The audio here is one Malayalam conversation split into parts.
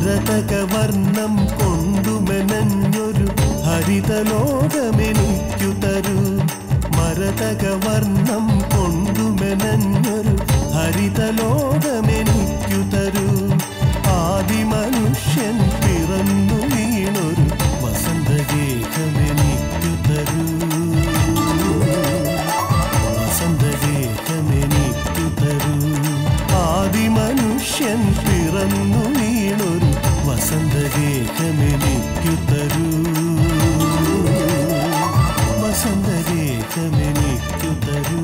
മരതകവർണം കൊണ്ടുമെനഞ്ഞൊരു ഹരിതലോകമെനിക്കു തരൂ മരതകവർണം കൊണ്ടുമെനഞ്ഞൊരു ഹരിതലോകമെനിക്കു തരൂ ആദിമനുഷ്യൻ പിറന്നു വീണൊരു വസന്തഗേഹമെനിക്കു തരൂ വസന്തഗേഹമെനിക്കു തരൂ ആദിമനുഷ്യൻ പിറന്നു വീണൊരു വസന്തഗേഹമെനിക്കു തരൂ വസന്തഗേഹമെനിക്കു തരൂ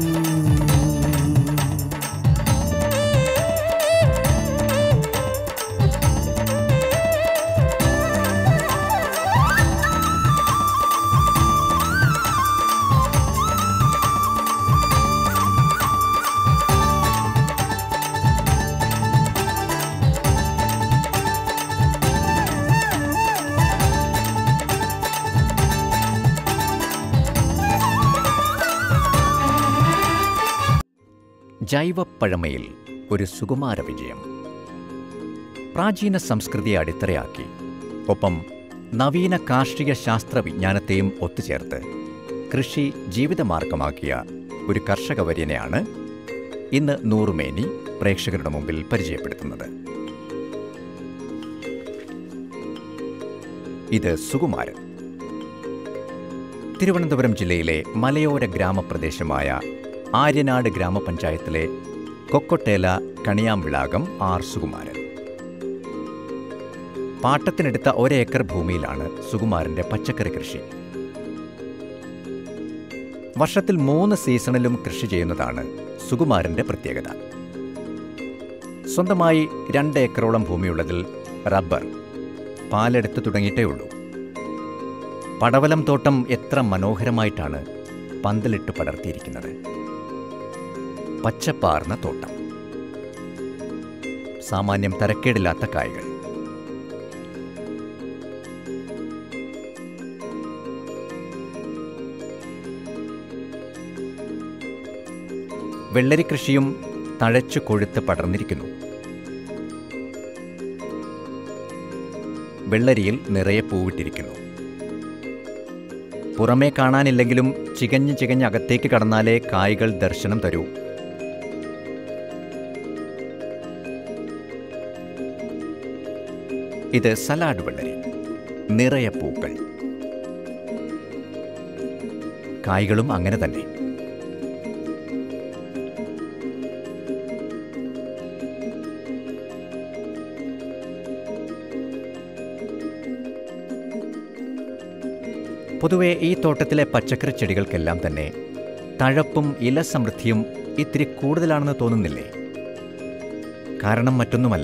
ജൈവപ്പഴമയിൽ ഒരു സുകുമാര വിജയം പ്രാചീന സംസ്കൃതിയെ അടിത്തറയാക്കി ഒപ്പം നവീന കാർഷിക ശാസ്ത്ര വിജ്ഞാനത്തെയും ഒത്തുചേർത്ത് കൃഷി ജീവിതമാർഗമാക്കിയ ഒരു കർഷക വര്യനെയാണ് ഇന്ന് നൂറുമേനി പ്രേക്ഷകരുടെ മുമ്പിൽ പരിചയപ്പെടുത്തുന്നത് ഇത് സുകുമാരൻ തിരുവനന്തപുരം ജില്ലയിലെ മലയോര ഗ്രാമപ്രദേശമായ ആര്യനാട് ഗ്രാമപഞ്ചായത്തിലെ കൊക്കൊട്ടേല കണിയാംവിളാകം ആർ സുകുമാരൻ പാട്ടത്തിനെടുത്ത ഒരേക്കർ ഭൂമിയിലാണ് സുകുമാരന്റെ പച്ചക്കറി കൃഷി വർഷത്തിൽ മൂന്ന് സീസണിലും കൃഷി ചെയ്യുന്നതാണ് സുകുമാരന്റെ പ്രത്യേകത സ്വന്തമായി രണ്ട് ഏക്കറോളം ഭൂമിയുള്ളതിൽ റബ്ബർ പാലെടുത്ത് തുടങ്ങിയിട്ടേ ഉള്ളൂ പടവലം തോട്ടം എത്ര മനോഹരമായിട്ടാണ് പന്തലിട്ട് പടർത്തിയിരിക്കുന്നത് പച്ചപ്പാർന്ന തോട്ടം സാമാന്യം തരക്കേടില്ലാത്ത കായ്കൾ വെള്ളരി കൃഷിയും തഴച്ചു കൊഴുത്ത് പടർന്നിരിക്കുന്നു വെള്ളരിയിൽ നിറയെ പൂവിട്ടിരിക്കുന്നു പുറമേ കാണാനില്ലെങ്കിലും ചികഞ്ഞ് ചികഞ്ഞ് അകത്തേക്ക് കടന്നാലേ കായ്കൾ ദർശനം തരൂ ഇത് സലാഡ് വെള്ളരി നിറയെ പൂക്കൾ കായ്കളും അങ്ങനെ തന്നെ പൊതുവെ ഈ തോട്ടത്തിലെ പച്ചക്കറി ചെടികൾക്കെല്ലാം തന്നെ തഴപ്പും ഇലസമൃദ്ധിയും ഇത്തിരി കൂടുതലാണെന്ന് തോന്നുന്നില്ലേ കാരണം മറ്റൊന്നുമല്ല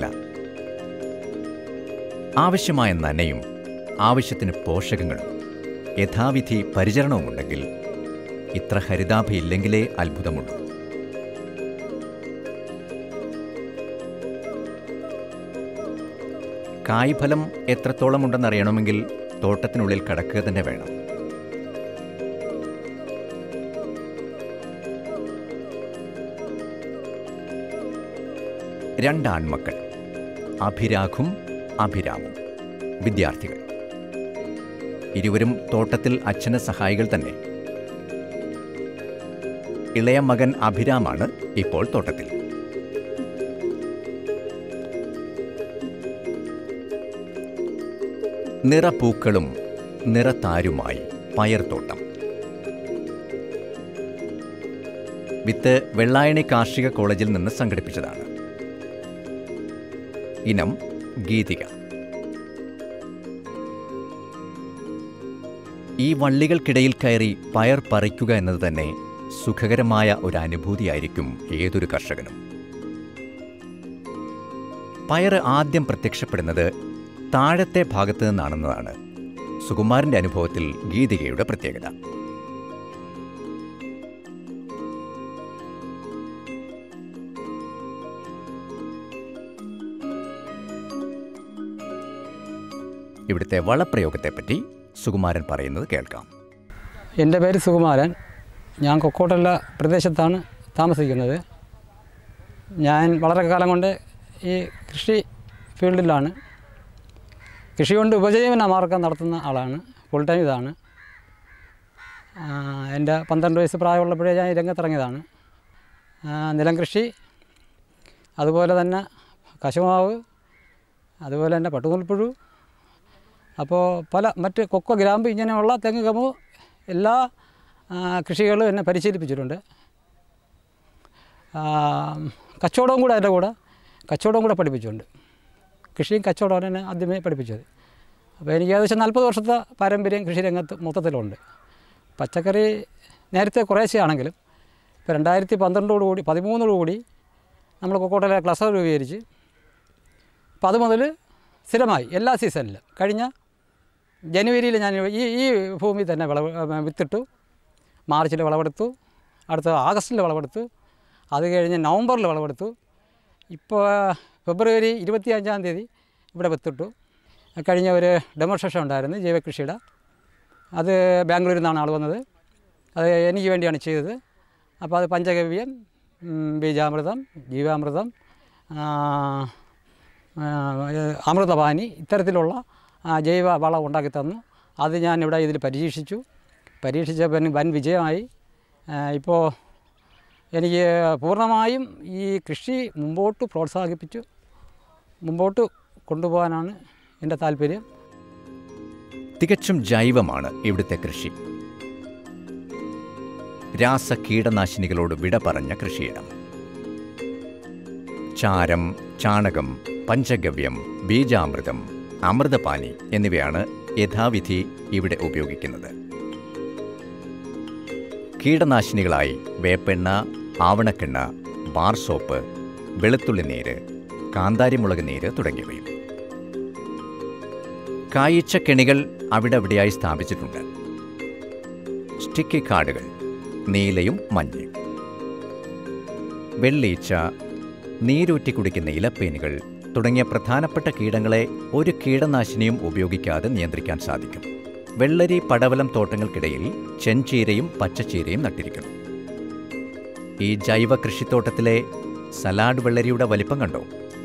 ആവശ്യമായ നനയും ആവശ്യത്തിന് പോഷകങ്ങളും യഥാവിധി പരിചരണവുമുണ്ടെങ്കിൽ ഇത്ര ഹരിതാഭയില്ലെങ്കിലേ അത്ഭുതമുള്ളൂ കായ്ഫലം എത്രത്തോളം ഉണ്ടെന്നറിയണമെങ്കിൽ തോട്ടത്തിനുള്ളിൽ കടക്കുക തന്നെ വേണം രണ്ടാൺമക്കൾ അഭിരാഖും അഭിരാമും വിദ്യാർത്ഥികൾ ഇരുവരും തോട്ടത്തിൽ അച്ഛന് സഹായികൾ തന്നെ ഇളയ മകൻ അഭിരാമാണ് ഇപ്പോൾ തോട്ടത്തിൽ നിറപ്പൂക്കളും നിറത്താരുമായി പയർത്തോട്ടം വിത്ത് വെള്ളായണി കാർഷിക കോളേജിൽ നിന്ന് സംഘടിപ്പിച്ചതാണ് ഇനം ഗീതിക ഈ വള്ളികൾക്കിടയിൽ കയറി പയർ പറിക്കുക എന്നത് തന്നെ സുഖകരമായ ഒരു അനുഭൂതിയായിരിക്കും ഏതൊരു കർഷകനും പയർ ആദ്യം പ്രത്യക്ഷപ്പെടുന്നത് താഴത്തെ ഭാഗത്തു നിന്നാണെന്നതാണ് സുകുമാരന്റെ അനുഭവത്തിൽ ഗീതികയുടെ പ്രത്യേകത ഇവിടുത്തെ വളപ്രയോഗത്തെപ്പറ്റി സുകുമാരൻ പറയുന്നത് കേൾക്കാം എൻ്റെ പേര് സുകുമാരൻ ഞാൻ കൊക്കോട്ടുള്ള പ്രദേശത്താണ് താമസിക്കുന്നത് ഞാൻ വളരെ കാലം കൊണ്ട് ഈ കൃഷി ഫീൽഡിലാണ് കൃഷി കൊണ്ട് ഉപജീവന മാർഗം നടത്തുന്ന ആളാണ് ഫുൾ ടൈം ഇതാണ് ആ, എൻ്റെ പന്ത്രണ്ട് വയസ്സ് പ്രായമുള്ളപ്പോഴേ ഞാൻ ഈ രംഗത്തിറങ്ങിയതാണ് ആ, നിലം കൃഷി അതുപോലെ തന്നെ കശുമാവ് അതുപോലെ തന്നെ പട്ടുനൂൽപ്പുഴു അപ്പോൾ പല മറ്റ് കൊക്കോ ഗ്രാമ്പ് ഇങ്ങനെയുള്ള തെങ്ങ് കമു എല്ലാ ആ, കൃഷികളും എന്നെ പരിശീലിപ്പിച്ചിട്ടുണ്ട് ആ, കച്ചവടവും കൂടെ അതിൻ്റെ കൂടെ കച്ചവടവും കൂടെ പഠിപ്പിച്ചിട്ടുണ്ട് കൃഷിയും കച്ചവടമാണ് എന്നെ ആദ്യമേ പഠിപ്പിച്ചത് അപ്പോൾ എനിക്ക് ഏകദേശം നാൽപ്പത് വർഷത്തെ പാരമ്പര്യം കൃഷി രംഗത്ത് മൊത്തത്തിലുണ്ട് പച്ചക്കറി നേരത്തെ കുറേശ്ശെ ആണെങ്കിലും ഇപ്പോൾ രണ്ടായിരത്തി പന്ത്രണ്ടോടുകൂടി പതിമൂന്നോടുകൂടി നമ്മൾ കൊക്കോട്ടയിലെ ക്ലസ്റ്റർ രൂപീകരിച്ച് അപ്പോൾ അത് മുതൽ സ്ഥിരമായി എല്ലാ സീസണിലും കഴിഞ്ഞ ജനുവരിയിൽ ഞാൻ ഈ ഈ ഭൂമിയിൽ തന്നെ വിളവ് ഏ, വിത്തിട്ടു മാർച്ചിൽ വിളവെടുത്തു അടുത്ത ആഗസ്റ്റിൽ വിളവെടുത്തു അത് കഴിഞ്ഞ് നവംബറിൽ വിളവെടുത്തു ഇപ്പോൾ ഫെബ്രുവരി ഇരുപത്തി അഞ്ചാം തീയതി ഇവിടെ വിത്തിട്ടു കഴിഞ്ഞ ഒരു ഡെമോൺസ്ട്രേഷൻ ഉണ്ടായിരുന്നു ജൈവകൃഷിയുടെ അത് ബാംഗ്ലൂരിൽ നിന്നാണ് ആൾ വന്നത് അത് എനിക്ക് വേണ്ടിയാണ് ചെയ്തത് അപ്പോൾ അത് പഞ്ചഗവ്യം ഉം, ബീജാമൃതം ജീവാമൃതം ആ, ആ, അമൃതപാനി ഇത്തരത്തിലുള്ള ആ, ജൈവ വളം ഉണ്ടാക്കി തന്നു അത് ഞാൻ ഇവിടെ ഇതിൽ പരീക്ഷിച്ചു പരീക്ഷിച്ചപ്പോൾ വൻ വിജയമായി ഇപ്പോൾ എനിക്ക് പൂർണ്ണമായും ഈ കൃഷി മുമ്പോട്ട് പ്രോത്സാഹിപ്പിച്ചു മുമ്പോട്ട് കൊണ്ടുപോകാനാണ് എൻ്റെ താല്പര്യം തികച്ചും ജൈവമാണ് ഇവിടുത്തെ കൃഷി രാസ കീടനാശിനികളോട് വിട പറഞ്ഞ കൃഷിയിടം ചാരം ചാണകം പഞ്ചഗവ്യം ബീജാമൃതം അമൃതപാനി എന്നിവയാണ് യഥാവിധി ഇവിടെ ഉപയോഗിക്കുന്നത് കീടനാശിനികളായി വേപ്പെണ്ണ ആവണക്കെണ്ണ ബാർ സോപ്പ് വെളുത്തുള്ളി നീര് കാന്താരിമുളക് നീര് തുടങ്ങിയവയും കായ്ച്ച കെണികൾ അവിടെവിടെയായി സ്ഥാപിച്ചിട്ടുണ്ട് സ്റ്റിക്കി കാർഡുകൾ നീലയും മഞ്ഞയും വെള്ളീച്ച നീരൂറ്റി കുടിക്കുന്ന ഇലപ്പേനുകൾ തുടങ്ങിയ പ്രധാനപ്പെട്ട കീടങ്ങളെ ഒരു കീടനാശിനിയും ഉപയോഗിക്കാതെ നിയന്ത്രിക്കാൻ സാധിക്കും വെള്ളരി പടവലം തോട്ടങ്ങൾക്കിടയിൽ ചെഞ്ചീരയും പച്ചച്ചീരയും നട്ടിരിക്കുന്നു ഈ ജൈവ കൃഷിത്തോട്ടത്തിലെ സലാഡ് വെള്ളരിയുടെ വലിപ്പം കണ്ടോ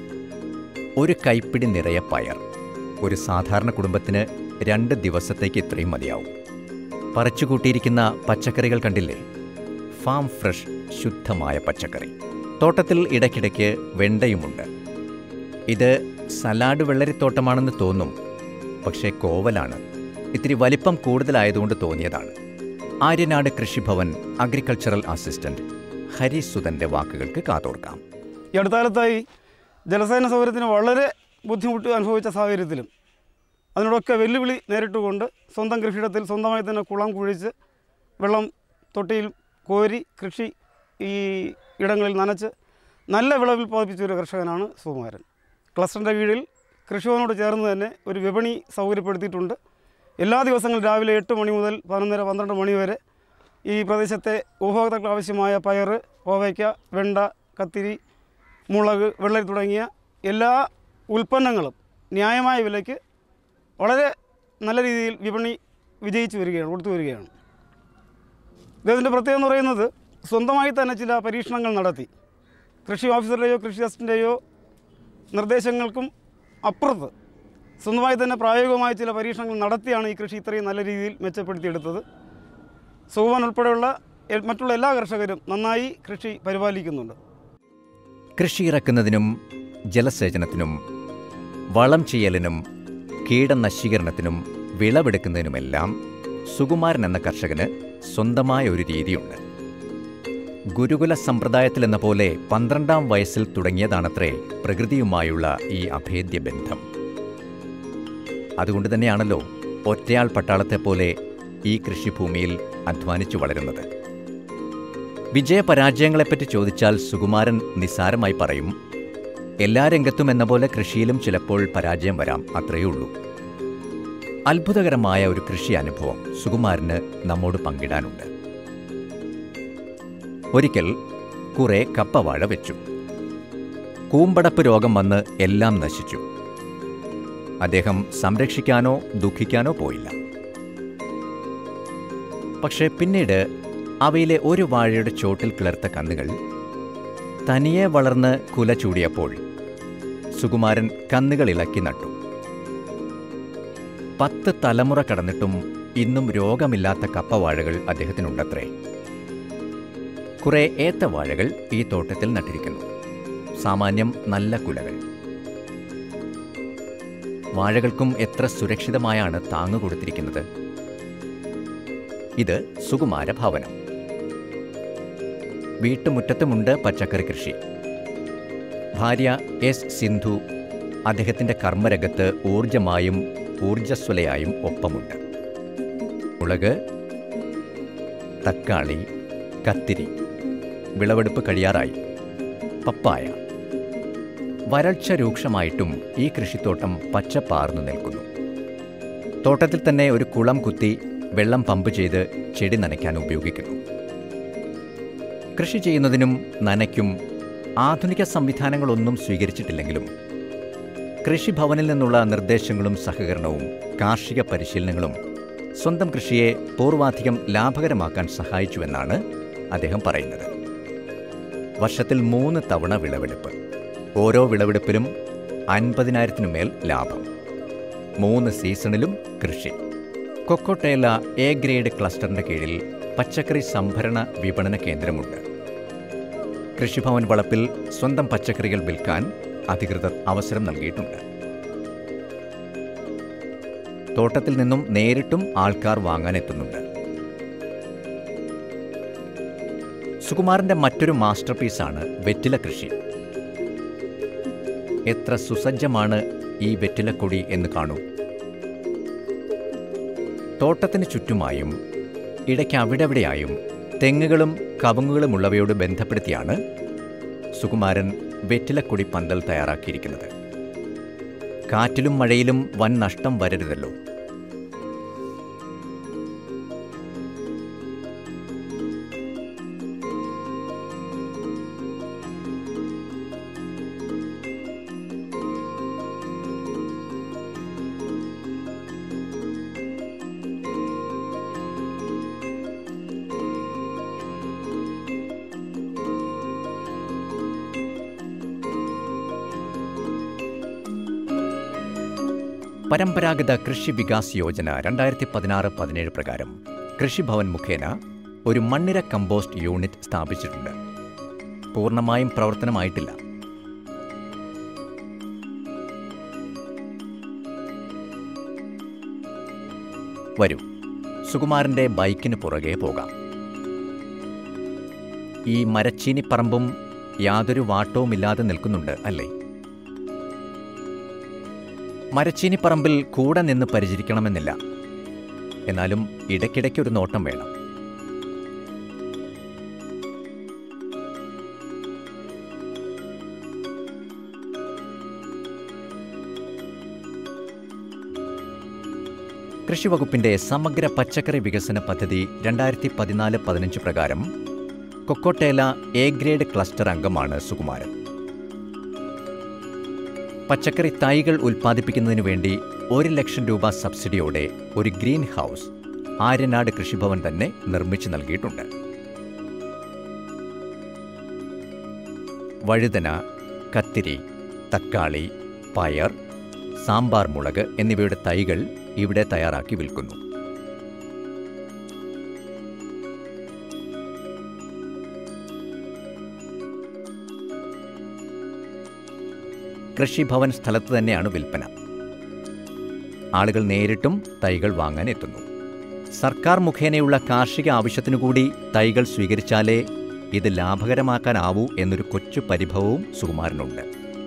ഒരു കൈപ്പിടി നിറയെ പയർ ഒരു സാധാരണ കുടുംബത്തിന് രണ്ട് ദിവസത്തേക്ക് ഇത്രയും മതിയാവും പറിച്ചുകൂട്ടിയിരിക്കുന്ന പച്ചക്കറികൾ കണ്ടില്ലേ ഫാം ഫ്രഷ് ശുദ്ധമായ പച്ചക്കറി തോട്ടത്തിൽ ഇടയ്ക്കിടയ്ക്ക് വെണ്ടയുമുണ്ട് ഇത് സലാഡ് വെള്ളരിത്തോട്ടമാണെന്ന് തോന്നും പക്ഷേ കോവലാണ് ഇത്തിരി വലിപ്പം കൂടുതലായതുകൊണ്ട് തോന്നിയതാണ് ആര്യനാട് കൃഷിഭവൻ അഗ്രികൾച്ചറൽ അസിസ്റ്റന്റ് ഹരിസുധന്റെ വാക്കുകൾക്ക് കാതോർക്കാം ഈ അടുത്ത കാലത്തായി ജലസേന സൗകര്യത്തിന് വളരെ ബുദ്ധിമുട്ട് അനുഭവിച്ച സാഹചര്യത്തിലും അതിനോടൊക്കെ വെല്ലുവിളി നേരിട്ടുകൊണ്ട് സ്വന്തം കൃഷിയിടത്തിൽ സ്വന്തമായി തന്നെ കുളം കുഴിച്ച് വെള്ളം തൊട്ടിയിൽ കോരി കൃഷി ഈ ഇടങ്ങളിൽ നനച്ച് നല്ല വിളവിൽ ഉൽപ്പാദിപ്പിച്ച ഒരു കർഷകനാണ് സുകുമാരൻ ക്ലസ്റ്ററിൻ്റെ കീഴിൽ കൃഷിഭവനോട് ചേർന്ന് തന്നെ ഒരു വിപണി സൗകര്യപ്പെടുത്തിയിട്ടുണ്ട് എല്ലാ ദിവസങ്ങളും രാവിലെ എട്ട് മണി മുതൽ പതിനൊന്നര പന്ത്രണ്ട് മണി വരെ ഈ പ്രദേശത്തെ ഉപഭോക്താക്കൾ ആവശ്യമായ പയർ കോവയ്ക്ക വെണ്ട കത്തിരി മുളക് വെള്ളരി തുടങ്ങിയ എല്ലാ ഉൽപ്പന്നങ്ങളും ന്യായമായ വിലയ്ക്ക് വളരെ നല്ല രീതിയിൽ വിപണി വിജയിച്ചു വരികയാണ് കൊടുത്തു വരികയാണ് ഇദ്ദേഹത്തിൻ്റെ പ്രത്യേകത എന്ന് പറയുന്നത് സ്വന്തമായി തന്നെ ചില പരീക്ഷണങ്ങൾ നടത്തി കൃഷി ഓഫീസറുടെയോ കൃഷി അസിസ്റ്റൻ്റെയോ നിർദ്ദേശങ്ങൾക്കും അപ്പുറത്ത് സ്വന്തമായി തന്നെ പ്രായോഗികമായ ചില പരീക്ഷണങ്ങൾ നടത്തിയാണ് ഈ കൃഷി ഇത്രയും നല്ല രീതിയിൽ മെച്ചപ്പെടുത്തിയെടുത്തത് സുഖവാൻ ഉൾപ്പെടെയുള്ള എ- മറ്റുള്ള എല്ലാ കർഷകരും നന്നായി കൃഷി പരിപാലിക്കുന്നുണ്ട് കൃഷി ഇറക്കുന്നതിനും ജലസേചനത്തിനും വളം ചെയ്യലിനും കീടനശീകരണത്തിനും വിളവെടുക്കുന്നതിനുമെല്ലാം സുകുമാരൻ എന്ന കർഷകന് സ്വന്തമായ ഒരു രീതിയുണ്ട് ഗുരുകുല സമ്പ്രദായത്തിലെന്ന പോലെ പന്ത്രണ്ടാം വയസ്സിൽ തുടങ്ങിയതാണത്രേ പ്രകൃതിയുമായുള്ള ഈ അഭേദ്യ ബന്ധം അതുകൊണ്ട് തന്നെയാണല്ലോ ഒറ്റയാൾ പട്ടാളത്തെ പോലെ ഈ കൃഷിഭൂമിയിൽ അധ്വാനിച്ചു വളരുന്നത് വിജയപരാജയങ്ങളെപ്പറ്റി ചോദിച്ചാൽ സുകുമാരൻ നിസ്സാരമായി പറയും എല്ലാ രംഗത്തും എന്ന പോലെ കൃഷിയിലും ചിലപ്പോൾ പരാജയം വരാം അത്രയേ ഉള്ളൂ അത്ഭുതകരമായ ഒരു കൃഷി അനുഭവം സുകുമാരന് നമ്മോട് പങ്കിടാനുണ്ട് ഒരിക്കൽ കുറെ കപ്പവാഴ വെച്ചു കൂമ്പടപ്പ് രോഗം വന്ന് എല്ലാം നശിച്ചു അദ്ദേഹം സംരക്ഷിക്കാനോ ദുഃഖിക്കാനോ പോയില്ല പക്ഷേ പിന്നീട് അവയിലെ ഒരു വാഴയുടെ ചോട്ടിൽ കിളർത്ത കന്നുകൾ തനിയെ വളർന്ന് കുല ചൂടിയപ്പോൾ സുകുമാരൻ കന്നുകൾ ഇളക്കി നട്ടു പത്ത് തലമുറ കടന്നിട്ടും ഇന്നും രോഗമില്ലാത്ത കപ്പവാഴകൾ അദ്ദേഹത്തിനുണ്ടത്രേ കുറെ ഏത്തവാഴകൾ ഈ തോട്ടത്തിൽ നട്ടിരിക്കുന്നു സാമാന്യം നല്ല കുലകൾ വാഴകൾക്കും എത്ര സുരക്ഷിതമായാണ് താങ്ങു കൊടുത്തിരിക്കുന്നത് ഇത് സുകുമാര ഭവനം വീട്ടുമുറ്റത്തുമുണ്ട് പച്ചക്കറി കൃഷി ഭാര്യ എസ് സിന്ധു അദ്ദേഹത്തിൻ്റെ കർമ്മരംഗത്ത് ഊർജമായും ഊർജസ്വലയായും ഒപ്പമുണ്ട് മുളക് തക്കാളി കത്തിരി വിളവെടുപ്പ് കഴിയാറായി പപ്പായ വരൾച്ച രൂക്ഷമായിട്ടും ഈ കൃഷിത്തോട്ടം പച്ചപ്പാർന്നു നിൽക്കുന്നു തോട്ടത്തിൽ തന്നെ ഒരു കുളം കുത്തി വെള്ളം പമ്പ് ചെയ്ത് ചെടി നനയ്ക്കാൻ ഉപയോഗിക്കുന്നു കൃഷി ചെയ്യുന്നതിനും നനയ്ക്കും ആധുനിക സംവിധാനങ്ങളൊന്നും സ്വീകരിച്ചിട്ടില്ലെങ്കിലും കൃഷിഭവനിൽ നിന്നുള്ള നിർദ്ദേശങ്ങളും സഹകരണവും കാർഷിക പരിശീലനങ്ങളും സ്വന്തം കൃഷിയെ പൂർവാധികം ലാഭകരമാക്കാൻ സഹായിച്ചുവെന്നാണ് അദ്ദേഹം പറയുന്നത് വർഷത്തിൽ മൂന്ന് തവണ വിളവെടുപ്പ് ഓരോ വിളവെടുപ്പിലും അൻപതിനായിരത്തിനു മേൽ ലാഭം മൂന്ന് സീസണിലും കൃഷി കൊക്കോട്ടേല എ ഗ്രേഡ് ക്ലസ്റ്ററിന്റെ കീഴിൽ പച്ചക്കറി സംഭരണ വിപണന കേന്ദ്രമുണ്ട് കൃഷിഭവൻ വളപ്പിൽ സ്വന്തം പച്ചക്കറികൾ വിൽക്കാൻ അധികൃതർ അവസരം നൽകിയിട്ടുണ്ട് തോട്ടത്തിൽ നിന്നും നേരിട്ടും ആൾക്കാർ വാങ്ങാൻ എത്തുന്നുണ്ട് സുകുമാരന്റെ മറ്റൊരു മാസ്റ്റർ പീസാണ് വെറ്റില കൃഷി എത്ര സുസജ്ജമാണ് ഈ വെറ്റിലക്കൊടി എന്ന് കാണൂ തോട്ടത്തിന് ചുറ്റുമായും ഇടയ്ക്ക് അവിടെവിടെയായും തെങ്ങുകളും കവുങ്ങുകളുമുള്ളവയോട് ബന്ധപ്പെടുത്തിയാണ് സുകുമാരൻ വെറ്റിലക്കൊടി പന്തൽ തയ്യാറാക്കിയിരിക്കുന്നത് കാറ്റിലും മഴയിലും വൻ നഷ്ടം വരരുതല്ലോ പരമ്പരാഗത കൃഷി വികാസ് യോജന രണ്ടായിരത്തി പതിനാറ് പതിനേഴ് പ്രകാരം കൃഷിഭവൻ മുഖേന ഒരു മണ്ണിര കമ്പോസ്റ്റ് യൂണിറ്റ് സ്ഥാപിച്ചിട്ടുണ്ട് പൂർണ്ണമായും പ്രവർത്തനമായിട്ടില്ല വരൂ സുകുമാരന്റെ ബൈക്കിന് പുറകെ പോകാം ഈ മരച്ചീനിപ്പറമ്പും യാതൊരു വാട്ടവുമില്ലാതെ നിൽക്കുന്നുണ്ട് അല്ലേ മരച്ചീനിപ്പറമ്പിൽ കൂടെ നിന്ന് പരിചരിക്കണമെന്നില്ല എന്നാലും ഇടയ്ക്കിടയ്ക്ക് ഒരു നോട്ടം വേണം കൃഷിവകുപ്പിന്റെ സമഗ്ര പച്ചക്കറി വികസന പദ്ധതി രണ്ടായിരത്തി പതിനാല് പതിനഞ്ച് പ്രകാരം കൊക്കോട്ടേല എ ഗ്രേഡ് ക്ലസ്റ്റർ അംഗമാണ് സുകുമാരൻ പച്ചക്കറി തൈകൾ ഉൽപ്പാദിപ്പിക്കുന്നതിനു വേണ്ടി ഒരു ലക്ഷം രൂപ സബ്സിഡിയോടെ ഒരു ഗ്രീൻ ഹൗസ് ആര്യനാട് കൃഷിഭവൻ തന്നെ നിർമ്മിച്ചു നൽകിയിട്ടുണ്ട് വഴുതന കത്തിരി തക്കാളി പയർ സാമ്പാർ മുളക് എന്നിവയുടെ തൈകൾ ഇവിടെ തയ്യാറാക്കി വിൽക്കുന്നു കൃഷിഭവൻ സ്ഥലത്ത് തന്നെയാണ് വിൽപ്പന ആളുകൾ നേരിട്ടും തൈകൾ വാങ്ങാൻ എത്തുന്നു സർക്കാർ മുഖേനയുള്ള കാർഷിക ആവശ്യത്തിനു കൂടി തൈകൾ സ്വീകരിച്ചാലേ ഇത് ലാഭകരമാക്കാനാവൂ എന്നൊരു കൊച്ചു പരിഭവവും സുകുമാരനുണ്ട്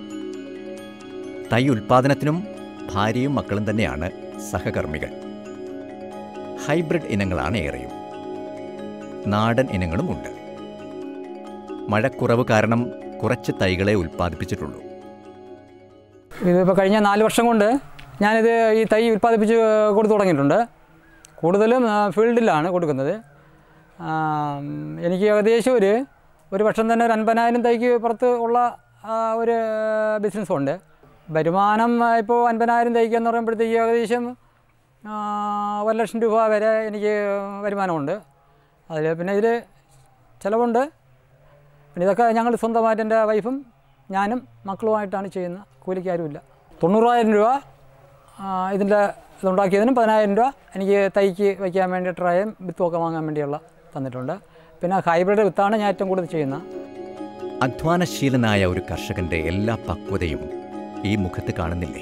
തൈ ഉൽപാദനത്തിനും ഭാര്യയും മക്കളും തന്നെയാണ് സഹകർമ്മികൾ ഹൈബ്രിഡ് ഇനങ്ങളാണ് ഏറെയും നാടൻ ഇനങ്ങളും ഉണ്ട് മഴക്കുറവ് കാരണം കുറച്ച് തൈകളെ ഉൽപ്പാദിപ്പിച്ചിട്ടുള്ളൂ ഇതിപ്പോൾ കഴിഞ്ഞ നാല് വർഷം കൊണ്ട് ഞാനിത് ഈ തൈ ഉൽപ്പാദിപ്പിച്ച് കൊടുത്തു തുടങ്ങിയിട്ടുണ്ട് കൂടുതലും ആ, ഫീൽഡിലാണ് കൊടുക്കുന്നത് ആ, എനിക്ക് ഏകദേശം ഒരു ഒരു വർഷം തന്നെ ഒരു അൻപതിനായിരം തൈക്ക് പുറത്ത് ഉള്ള ആ, ഒരു ബിസിനസ്സുണ്ട് വരുമാനം ആ, ഇപ്പോൾ അൻപതിനായിരം തൈക്ക് എന്ന് പറയുമ്പോഴത്തേക്ക് ഏകദേശം ആ, ഒരു ലക്ഷം രൂപ വരെ എനിക്ക് വരുമാനമുണ്ട് അതിൽ പിന്നെ ഇതിൽ ചിലവുണ്ട് പിന്നെ ഇതൊക്കെ ഞങ്ങൾ സ്വന്തമായിട്ട് എൻ്റെ വൈഫും ഞാനും മക്കളുമായിട്ടാണ് ചെയ്യുന്നത് കൂലിക്കാരുമില്ല തൊണ്ണൂറായിരം രൂപ ഇതിൻ്റെ ഇതുണ്ടാക്കിയതിനും പതിനായിരം രൂപ എനിക്ക് തൈക്ക് വയ്ക്കാൻ വേണ്ടി ട്രയം വിത്തുമൊക്കെ വാങ്ങാൻ വേണ്ടിയുള്ള തന്നിട്ടുണ്ട് പിന്നെ ഹൈബ്രിഡ് വിത്താണ് ഞാൻ ഏറ്റവും കൂടുതൽ ചെയ്യുന്നത് അധ്വാനശീലനായ ഒരു കർഷകന്റെ എല്ലാ പക്വതയും ഈ മുഖത്ത് കാണുന്നില്ലേ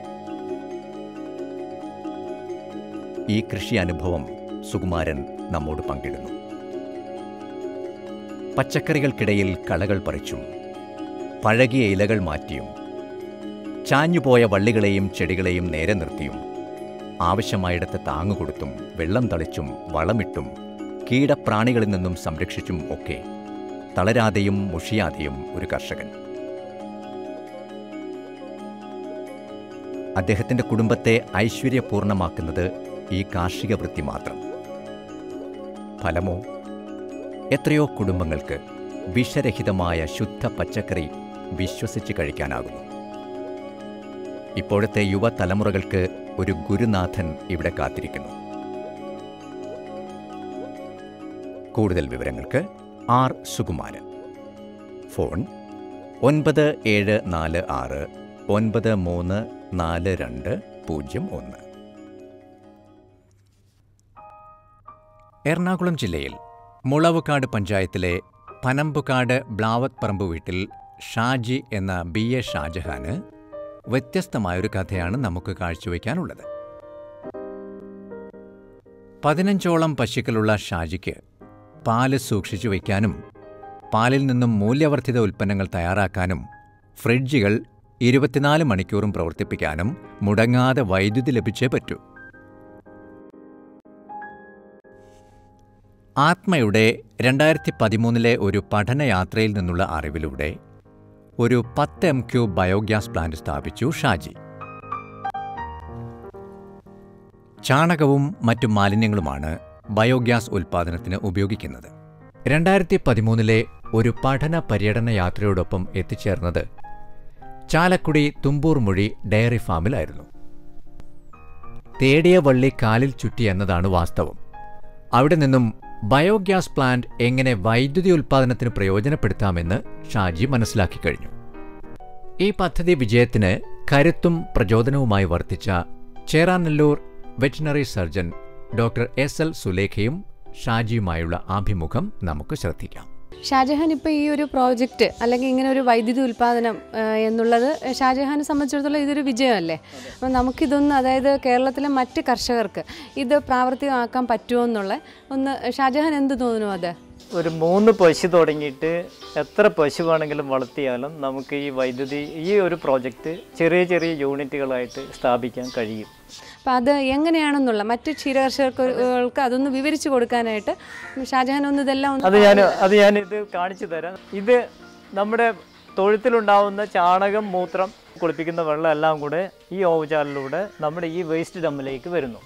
ഈ കൃഷി അനുഭവം സുകുമാരൻ നമ്മോട് പങ്കിടുന്നു പച്ചക്കറികൾക്കിടയിൽ കളകൾ പറിച്ചും പഴകിയ ഇലകൾ മാറ്റിയും ചാഞ്ഞുപോയ വള്ളികളെയും ചെടികളെയും നേരെ നിർത്തിയും ആവശ്യമായിടത്ത് താങ്ങുകൊടുത്തും വെള്ളം തളിച്ചും വളമിട്ടും കീടപ്രാണികളിൽ നിന്നും സംരക്ഷിച്ചും ഒക്കെ തളരാതെയും മുഷിയാതെയും ഒരു കർഷകൻ അദ്ദേഹത്തിന്റെ കുടുംബത്തെ ഐശ്വര്യപൂർണമാക്കുന്നത് ഈ കാർഷിക വൃത്തി മാത്രം ഫലമോ എത്രയോ കുടുംബങ്ങൾക്ക് വിഷരഹിതമായ ശുദ്ധ പച്ചക്കറി വിശ്വസിച്ച് കഴിക്കാനാകുന്നു ഇപ്പോഴത്തെ യുവതലമുറകൾക്ക് ഒരു ഗുരുനാഥൻ ഇവിടെ കാത്തിരിക്കുന്നു കൂടുതൽ വിവരങ്ങൾക്ക് ആർ സുകുമാരൻ ഫോൺ ഒൻപത് ഏഴ് നാല് ആറ് ഒൻപത് മൂന്ന് നാല് രണ്ട് പൂജ്യം ഒന്ന് എറണാകുളം ജില്ലയിൽ മുളവുകാട് പഞ്ചായത്തിലെ പനമ്പുകാട് ബ്ലാവത്ത് പറമ്പ് വീട്ടിൽ ഷാജി എന്ന ബി എ ഷാജഹാന് വ്യത്യസ്തമായൊരു കഥയാണ് നമുക്ക് കാഴ്ചവെക്കാനുള്ളത് പതിനഞ്ചോളം പശുക്കളുള്ള ഷാജിക്ക് പാല് സൂക്ഷിച്ചു വയ്ക്കാനും പാലിൽ നിന്നും മൂല്യവർദ്ധിത ഉൽപ്പന്നങ്ങൾ തയ്യാറാക്കാനും ഫ്രിഡ്ജുകൾ ഇരുപത്തിനാല് മണിക്കൂറും പ്രവർത്തിപ്പിക്കാനും മുടങ്ങാതെ വൈദ്യുതി ലഭിച്ചേ പറ്റൂ ആത്മയുടെ രണ്ടായിരത്തി പതിമൂന്നിലെ ഒരു പഠനയാത്രയിൽ നിന്നുള്ള അറിവിലൂടെ ഒരു പത്ത് എം ക്യൂ ബയോഗ്യാസ് പ്ലാന്റ് സ്ഥാപിച്ചു ഷാജി ചാണകവും മറ്റു മാലിന്യങ്ങളുമാണ് ബയോഗ്യാസ് ഉൽപ്പാദനത്തിന് ഉപയോഗിക്കുന്നത് രണ്ടായിരത്തി പതിമൂന്നിലെ ഒരു പഠന പര്യടന യാത്രയോടൊപ്പം എത്തിച്ചേർന്നത് ചാലക്കുടി തുമ്പൂർ മൊഴി ഡയറി ഫാമിലായിരുന്നു തേടിയ വള്ളി കാലിൽ ചുറ്റി എന്നതാണ് വാസ്തവം അവിടെ നിന്നും ബയോഗ്യാസ് പ്ലാന്റ് എങ്ങനെ വൈദ്യുതി ഉൽപ്പാദനത്തിന് പ്രയോജനപ്പെടുത്താമെന്ന് ഷാജി മനസ്സിലാക്കി കഴിഞ്ഞു ഈ പദ്ധതി വിജയത്തിന് കരുത്തും പ്രചോദനവുമായി വർത്തിച്ച Cheranallur veterinary surgeon doctor S L സുലേഖയും ഷാജിയുമായുള്ള അഭിമുഖം നമുക്ക് ശ്രദ്ധിക്കാം ഷാജഹാൻ ഇപ്പോൾ ഈ ഒരു പ്രോജക്റ്റ് അല്ലെങ്കിൽ ഇങ്ങനെ ഒരു വൈദ്യുതി ഉൽപ്പാദനം ആ, എന്നുള്ളത് ഷാജഹാനെ സംബന്ധിച്ചിടത്തോളം ഇതൊരു വിജയമല്ലേ അപ്പം നമുക്കിതൊന്ന് അതായത് കേരളത്തിലെ മറ്റ് കർഷകർക്ക് ഇത് പ്രാവർത്തികമാക്കാൻ പറ്റുമോ എന്നുള്ള ഒന്ന് ഷാജഹാൻ എന്ത് തോന്നുന്നു അത് ഒരു മൂന്ന് പശു തുടങ്ങിയിട്ട് എത്ര പശു വേണമെങ്കിലും വളർത്തിയാലും നമുക്ക് ഈ വൈദ്യുതി ഈ ഒരു പ്രോജക്റ്റ് ചെറിയ ചെറിയ യൂണിറ്റുകളായിട്ട് സ്ഥാപിക്കാൻ കഴിയും അപ്പം അത് എങ്ങനെയാണെന്നുള്ള മറ്റ് ക്ഷീരകർഷകർക്ക് അതൊന്ന് വിവരിച്ചു കൊടുക്കാനായിട്ട് ഷാജഹാൻ ഒന്ന് ഇതെല്ലാം ഒന്ന് അത് ഞാൻ അത് ഞാൻ ഇത് കാണിച്ചു തരാം ഇത് നമ്മുടെ തൊഴുത്തിലുണ്ടാവുന്ന ചാണകം മൂത്രം കുളിപ്പിക്കുന്ന വെള്ളം എല്ലാം കൂടെ ഈ ഓവുചാലിലൂടെ നമ്മുടെ ഈ വേസ്റ്റ് ഡമ്മിലേക്ക് വരുന്നു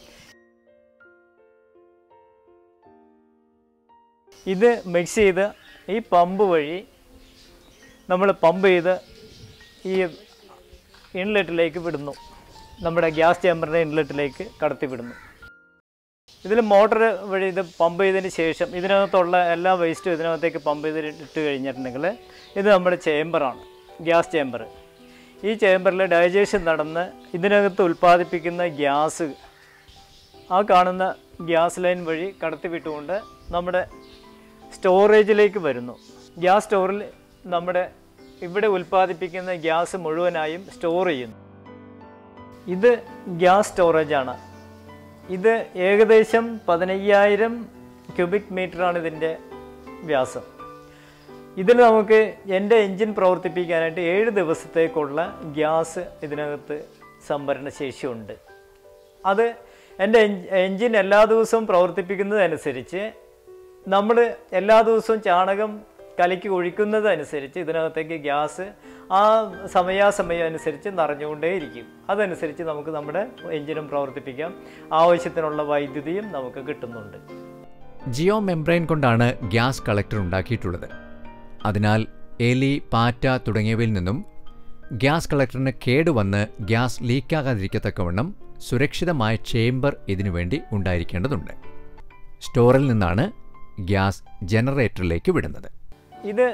ഇത് മിക്സ് ചെയ്ത് ഈ പമ്പ് വഴി നമ്മൾ പമ്പ് ചെയ്ത് ഈ ഇൻലെറ്റിലേക്ക് വിടുന്നു നമ്മുടെ ഗ്യാസ് ചേമ്പറിൻ്റെ ഇൻലെറ്റിലേക്ക് കടത്തി വിടുന്നു ഇതിൽ മോട്ടർ വഴി ഇത് പമ്പ് ചെയ്തതിന് ശേഷം ഇതിനകത്തുള്ള എല്ലാ വേസ്റ്റും ഇതിനകത്തേക്ക് പമ്പ് ചെയ്ത് ഇട്ട് കഴിഞ്ഞിട്ടുണ്ടെങ്കിൽ ഇത് നമ്മുടെ ചേമ്പറാണ് ഗ്യാസ് ചേമ്പർ ഈ ചേമ്പറിൽ ഡൈജഷൻ നടന്ന് ഇതിനകത്ത് ഉൽപ്പാദിപ്പിക്കുന്ന ഗ്യാസ് ആ കാണുന്ന ഗ്യാസ് ലൈൻ വഴി കടത്തി വിട്ടുകൊണ്ട് നമ്മുടെ സ്റ്റോറേജിലേക്ക് വരുന്നു ഗ്യാസ് സ്റ്റോറിൽ നമ്മുടെ ഇവിടെ ഉൽപ്പാദിപ്പിക്കുന്ന ഗ്യാസ് മുഴുവനായും സ്റ്റോർ ചെയ്യുന്നു ഇത് ഗ്യാസ് സ്റ്റോറേജാണ് ഇത് ഏകദേശം പതിനയ്യായിരം ക്യൂബിക് മീറ്ററാണ് ഇതിൻ്റെ വ്യാസം ഇതിൽ നമുക്ക് എൻ്റെ എൻജിൻ പ്രവർത്തിപ്പിക്കാനായിട്ട് ഏഴ് ദിവസത്തേക്കുള്ള ഗ്യാസ് ഇതിനകത്ത് സംഭരണ ശേഷിയുണ്ട് അത് എൻ്റെ എൻജിൻ എല്ലാ ദിവസവും പ്രവർത്തിപ്പിക്കുന്നതനുസരിച്ച് നമ്മൾ എല്ലാ ദിവസവും ചാണകം കലക്കി ഒഴിക്കുന്നതനുസരിച്ച് ഇതിനകത്തേക്ക് ഗ്യാസ് ആ സമയാസമയം അനുസരിച്ച് നിറഞ്ഞുകൊണ്ടേയിരിക്കും അതനുസരിച്ച് നമുക്ക് നമ്മുടെ എൻജിനും പ്രവർത്തിപ്പിക്കാം ആവശ്യത്തിനുള്ള വൈദ്യുതിയും നമുക്ക് കിട്ടുന്നുണ്ട് ജിയോ മെംബ്രെയിൻ കൊണ്ടാണ് ഗ്യാസ് കളക്ടർ ഉണ്ടാക്കിയിട്ടുള്ളത് അതിനാൽ എലി പാറ്റ തുടങ്ങിയവയിൽ നിന്നും ഗ്യാസ് കളക്ടറിന് കേടുവന്ന് ഗ്യാസ് ലീക്കാകാതിരിക്കത്തക്കവണ്ണം സുരക്ഷിതമായ ചേംബർ ഇതിനുവേണ്ടി ഉണ്ടായിരിക്കേണ്ടതുണ്ട് സ്റ്റോറിൽ നിന്നാണ് ഗ്യാസ് ജനറേറ്ററിലേക്ക് വിടുന്നത് ഇത്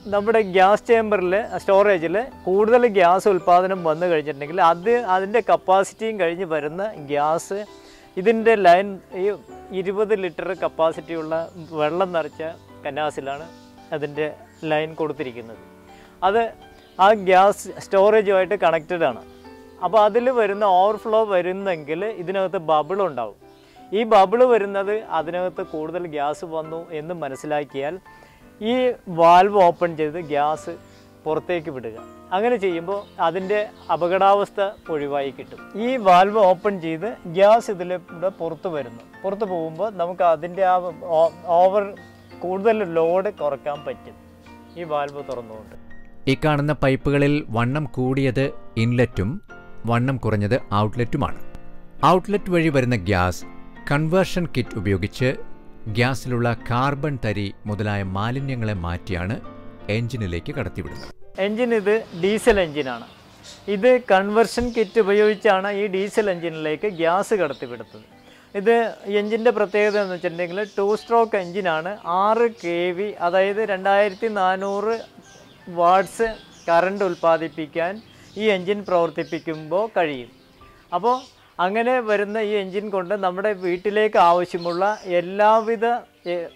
നമ്മുടെ ഗ്യാസ് ചേമ്പറിൽ സ്റ്റോറേജിൽ കൂടുതൽ ഗ്യാസ് ഉൽപ്പാദനം വന്നു കഴിഞ്ഞിട്ടുണ്ടെങ്കിൽ അത് അതിൻ്റെ കപ്പാസിറ്റിയും കഴിഞ്ഞ് വരുന്ന ഗ്യാസ് ഇതിൻ്റെ ലൈൻ ഈ ഇരുപത് ലിറ്റർ കപ്പാസിറ്റിയുള്ള വെള്ളം നിറച്ച കന്നാസിലാണ് അതിൻ്റെ ലൈൻ കൊടുത്തിരിക്കുന്നത് അത് ആ ഗ്യാസ് സ്റ്റോറേജുമായിട്ട് കണക്റ്റഡ് ആണ് അപ്പോൾ അതിൽ വരുന്ന ഓവർഫ്ലോ വരുന്നെങ്കിൽ ഇതിനകത്ത് ബബിൾ ഉണ്ടാവും ഈ ബബിൾ വരുന്നത് അതിനകത്ത് കൂടുതൽ ഗ്യാസ് വന്നു എന്ന് മനസ്സിലാക്കിയാൽ ഈ വാൽവ് ഓപ്പൺ ചെയ്ത് ഗ്യാസ് പുറത്തേക്ക് വിടുക അങ്ങനെ ചെയ്യുമ്പോൾ അതിൻ്റെ അപകടാവസ്ഥ ഒഴിവായി കിട്ടും ഈ വാൽവ് ഓപ്പൺ ചെയ്ത് ഗ്യാസ് ഇതിലൂടെ പുറത്ത് വരുന്നു പുറത്ത് പോകുമ്പോൾ നമുക്ക് അതിൻ്റെ ആ ഓവർ കൂടുതൽ ലോഡ് കുറക്കാൻ പറ്റും ഈ വാൽവ് തുറന്നുകൊണ്ട് ഈ കാണുന്ന പൈപ്പുകളിൽ വണ്ണം കൂടിയത് ഇൻലെറ്റും വണ്ണം കുറഞ്ഞത് ഔട്ട്ലെറ്റുമാണ് ഔട്ട്ലെറ്റ് വഴി വരുന്ന ഗ്യാസ് കൺവേർഷൻ കിറ്റ് ഉപയോഗിച്ച് ഗ്യാസിലുള്ള കാർബൺ തരി മുതലായ മാലിന്യങ്ങളെ മാറ്റിയാണ് എഞ്ചിനിലേക്ക് കടത്തിവിടുന്നത് എൻജിൻ ഇത് ഡീസൽ എൻജിനാണ് ഇത് കൺവെർഷൻ കിറ്റ് ഉപയോഗിച്ചാണ് ഈ ഡീസൽ എൻജിനിലേക്ക് ഗ്യാസ് കടത്തിവിടുന്നത് ഇത് എൻജിൻ്റെ പ്രത്യേകത എന്ന് വെച്ചിട്ടുണ്ടെങ്കിൽ ടു സ്ട്രോക്ക് എൻജിനാണ് ആറ് കെ വി അതായത് രണ്ടായിരത്തി നാനൂറ് വാട്ട്സ് കറണ്ട് ഉൽപ്പാദിപ്പിക്കാൻ ഈ എൻജിൻ പ്രവർത്തിപ്പിക്കുമ്പോൾ കഴിയും അപ്പോൾ അങ്ങനെ വരുന്ന ഈ എൻജിൻ കൊണ്ട് നമ്മുടെ വീട്ടിലേക്ക് ആവശ്യമുള്ള എല്ലാവിധ എ-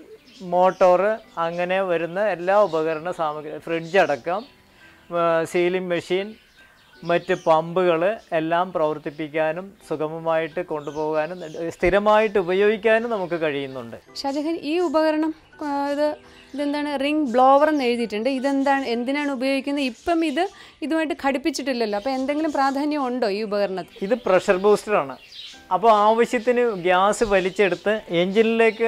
മോട്ടോറ് അങ്ങനെ വരുന്ന എല്ലാ ഉപകരണ സാമഗ്രി ഫ്രിഡ്ജ് അടക്കം സീലിംഗ് മെഷീൻ മറ്റ് പമ്പുകൾ എല്ലാം പ്രവർത്തിപ്പിക്കാനും സുഗമമായിട്ട് കൊണ്ടുപോകാനും സ്ഥിരമായിട്ട് ഉപയോഗിക്കാനും നമുക്ക് കഴിയുന്നുണ്ട് ഷാജഹാൻ ഈ ഉപകരണം ആ, ഇത് ഇതെന്താണ് റിംഗ് ബ്ലോവർ എന്ന് എഴുതിയിട്ടുണ്ട് ഇതെന്താണ് എന്തിനാണ് ഉപയോഗിക്കുന്നത് ഇപ്പം ഇത് ഇതുമായിട്ട് ഘടിപ്പിച്ചിട്ടില്ലല്ലോ അപ്പോൾ എന്തെങ്കിലും പ്രാധാന്യം ഉണ്ടോ ഈ ഉപകരണത്തിൽ ഇത് പ്രഷർ ബൂസ്റ്ററാണ് അപ്പോൾ ആവശ്യത്തിന് ഗ്യാസ് വലിച്ചെടുത്ത് എൻജിനിലേക്ക്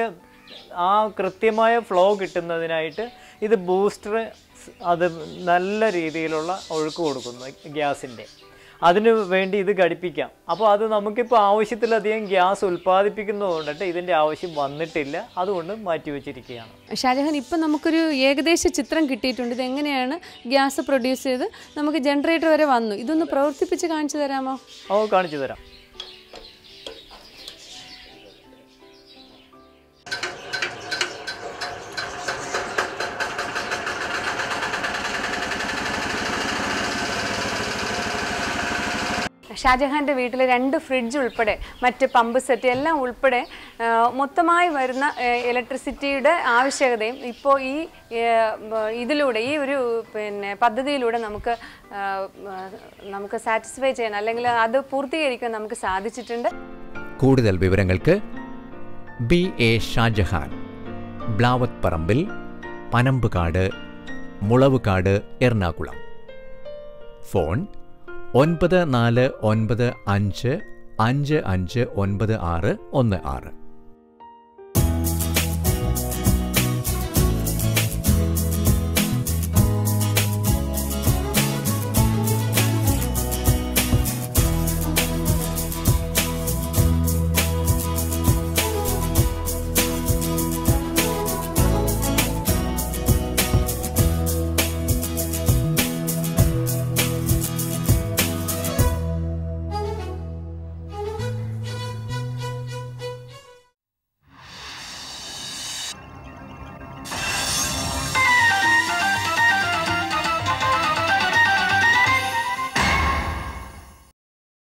ആ കൃത്യമായ ഫ്ലോ കിട്ടുന്നതിനായിട്ട് ഇത് ബൂസ്റ്റർ അത് നല്ല രീതിയിലുള്ള ഒഴുക്ക് കൊടുക്കുന്നു ഗ്യാസിൻ്റെ അതിന് വേണ്ടി ഇത് ഘടിപ്പിക്കാം അപ്പോൾ അത് നമുക്കിപ്പോൾ ആവശ്യത്തിലധികം ഗ്യാസ് ഉൽപ്പാദിപ്പിക്കുന്നത് കൊണ്ടിട്ട് ഇതിൻ്റെ ആവശ്യം വന്നിട്ടില്ല അതുകൊണ്ട് മാറ്റിവെച്ചിരിക്കുകയാണ് ഷാജഹാൻ ഇപ്പം നമുക്കൊരു ഏകദേശ ചിത്രം കിട്ടിയിട്ടുണ്ട് ഇത് എങ്ങനെയാണ് ഗ്യാസ് പ്രൊഡ്യൂസ് ചെയ്ത് നമുക്ക് ജനറേറ്റർ വരെ വന്നു ഇതൊന്ന് പ്രവർത്തിപ്പിച്ച് കാണിച്ചു തരാമോ ഓ കാണിച്ചു തരാം ഷാജഹാൻ്റെ വീട്ടിലെ രണ്ട് ഫ്രിഡ്ജ് ഉൾപ്പെടെ മറ്റ് പമ്പ് സെറ്റ് എല്ലാം ഉൾപ്പെടെ ആ, മൊത്തമായി വരുന്ന ഇലക്ട്രിസിറ്റിയുടെ ആവശ്യകതയും ഇപ്പോൾ ഈ ആ, ബ- ഇതിലൂടെ ഈ ഒരു പിന്നെ പദ്ധതിയിലൂടെ നമുക്ക് ആ, ആ, നമുക്ക് സാറ്റിസ്ഫൈ ചെയ്യാൻ അല്ലെങ്കിൽ അത് പൂർത്തീകരിക്കാൻ നമുക്ക് സാധിച്ചിട്ടുണ്ട് കൂടുതൽ വിവരങ്ങൾക്ക് B A Shajahan Blavath Parambil Panambukad Mulavukad Ernakulam phone ഒൻപത് നാല് ഒൻപത് അഞ്ച് അഞ്ച് അഞ്ച് ഒൻപത് ആറ് ഒന്ന് ആറ്